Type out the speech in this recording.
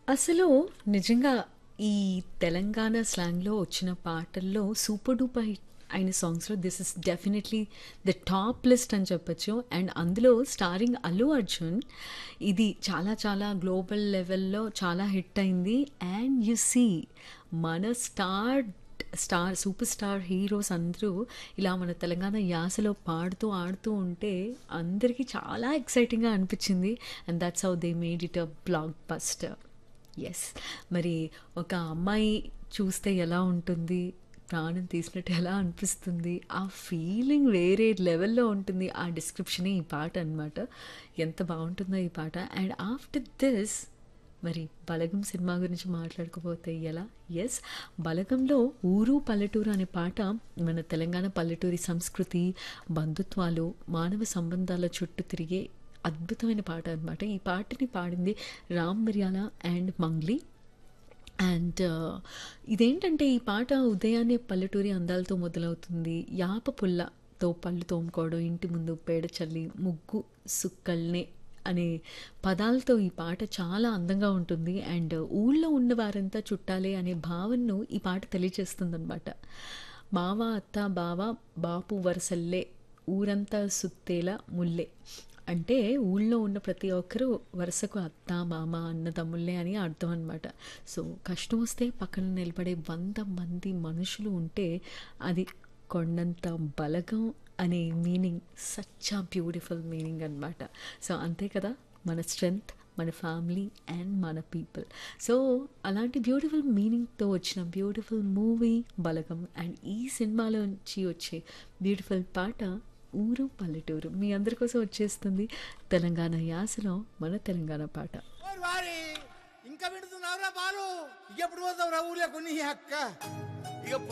అసలు నిజంగా ఈ తెలంగాణ స్లాంగ్‌లో వచ్చిన పాటల్లో సూపర్ డూపర్ హిట్ అయిన సాంగ్స్‌లో this is definitely the top list అని చెప్పొచ్చు. అండ్ అందులో స్టారింగ్ అల్లు అర్జున్ ఇది చాలా చాలా గ్లోబల్ లెవెల్‌లో చాలా హిట్ అయింది. అండ్ యూ సీ మన star star super star heroes అందరూ ఇలా మన తెలంగాణ యాసలో పాడుతూ, ఆడుతూ ఉంటే అందరికీ చాలా ఎక్సైటింగ్‌గా అనిపించింది. And that's how they made it a blockbuster. Yes. మరి ఒక అమ్మాయి చూస్తే ఎలా ఉంటుంది? ప్రాణం తీసినట్టు ఎలా అనిపిస్తుంది? ఆ ఫీలింగ్ వేరే లెవెల్‌లో ఉంటుంది. ఆ డిస్క్రిప్షనే ఈ పాట అనమాట. ఎంత బావుంటుందో ఈ పాట. అండ్ ఆఫ్టర్ దిస్ మరి 'బలగం' సినిమా గురించి మాట్లాడకపోతే ఎలా? యెస్. 'బలగంలో' 'ఊరు పల్లెటూరు' అనే పాట మన తెలంగాణ పల్లెటూరి సంస్కృతి, బంధుత్వాలు, మానవ సంబంధాల చుట్టూ తిరిగే అద్భుతమైన పాట అనమాట. ఈ పాటని పాడింది రామ్ మిర్యాల అండ్ మంగ్లీ. అండ్ ఇదేంటంటే ఈ పాట ఉదయాన్నే పల్లెటూరి అందాలతో మొదలవుతుంది. యాప పుల్లతో పళ్ళు తోముకోవడం, ఇంటి ముందు పేడ చల్లి, ముగ్గు సుక్కల్నే అనే పదాలతో ఈ పాట చాలా అందంగా ఉంటుంది. అండ్ ఊళ్ళో ఉన్న వారంతా చుట్టాలే అనే భావనను ఈ పాట తెలియచేస్తుందనమాట. మావ, అత్త, బావ, బాపు వరసల్లే ఊరంతా సుత్తేల ముల్లే. అంటే ఊళ్ళో ఉన్న ప్రతి ఒక్కరు వరుసకు అత్త, మామ, అన్నదమ్ముళ్ళే అని అర్థం అనమాట. సో కష్టం వస్తే పక్కన నిలబడే 100 మంది మనుషులు ఉంటే అది కొండంత బలగం అనే meaning such a beautiful meaning అనమాట. సో అంతే కదా! మన స్ట్రెంగ్త్, మన ఫ్యామిలీ అండ్ మన పీపుల్. సో అలాంటి బ్యూటిఫుల్ మీనింగ్‌తో వచ్చిన బ్యూటిఫుల్ మూవీ 'బలగం' అండ్ ఈ సినిమాలో నుంచి వచ్చే బ్యూటిఫుల్ పాట 'ఊరు పల్లెటూరు' మీ అందరి కోసం వచ్చేస్తుంది. తెలంగాణ యాసలో మన తెలంగాణ పాట. ఓరి వారి ఇంకా వింటున్నావురా బాలు ఎప్పుడు పోతావురా ఊర్లో కొన్ని అక్క ఇక